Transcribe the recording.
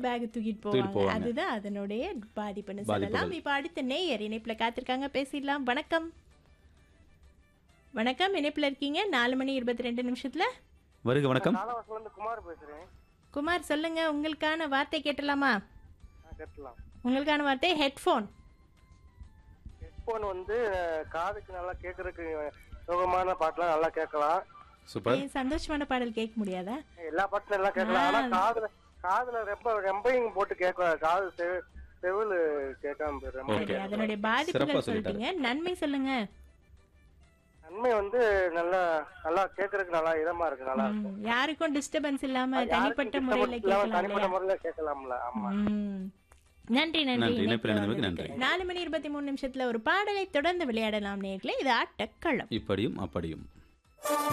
Back தூக்கிட்டு தூக்கிட்டு போவாங்க போவாங்க. அதுதான் அதனுடைய பாதிப்புன்னு பாதிப்புகள். சொல்லலாம் இப்ப அடுத்த நேயர் இணைப்புல காத்திருக்காங்க பேசிடலாம் வணக்கம் வணக்கம் இணைப்புல இருக்கீங்க நாலு மணி இருபத்தி ரெண்டு நிமிஷத்துல வருக வணக்கம் காலவாசல இருந்து குமார் பேசுறேன் குமார் சொல்லுங்க உங்களுக்கான வார்த்தை கேட்டலாமா நான் கட்டலாம் உங்களுக்கான வார்த்தை ஹெட்ஃபோன் ஹெட்போன் வந்து அஹ், காதுக்கு நல்லா கேட்கறதுக்கு சுகமான பாட்டுலாம் நல்லா கேட்கலாம் சூப்பர் ஏன் சந்தோஷமான பாடல் கேட்க முடியாதா எல்லா பாட்டும் நல்லா கேட்கலாம் ஆனா காதுல காதுல ரொம்ப ரொம்பையும் போட்டு கேட்க காது செவி செவிலு கேட்காம போயிடும் ரொம்ப Okay. சரி, அதனுடைய சிறப்பா பாதிப்புகள் சொல்லிட்டாரு. சொல்லிட்டீங்க நன்மை சொல்லுங்க நன்மை வந்து நல்லா நல்லா கேட்கறதுக்கு நல்லா இதமா இருக்கு நல்லா ம், இருக்கும் யாருக்கும் டிஸ்டர்பன்ஸ் இல்லாம யாருக்கும் தனிப்பட்ட disturbance முறையில இல்லாம கேட்கலாம் தனிப்பட்ட இல்லையா முறையில கேட்கலாம்ல ஆமா ம். நன்றி நன்றி நன்றி, இணைப்பில் இணைப்பில் இணைந்தமைக்கு வந்ததுக்கு. நன்றி. நாலு மணி இருபத்தி மூணு நிமிஷத்துல ஒரு பாடலை தொடர்ந்து விளையாடலாம் நேர்களே இது ஆட்டக்களம் இப்படியும் அப்படியும்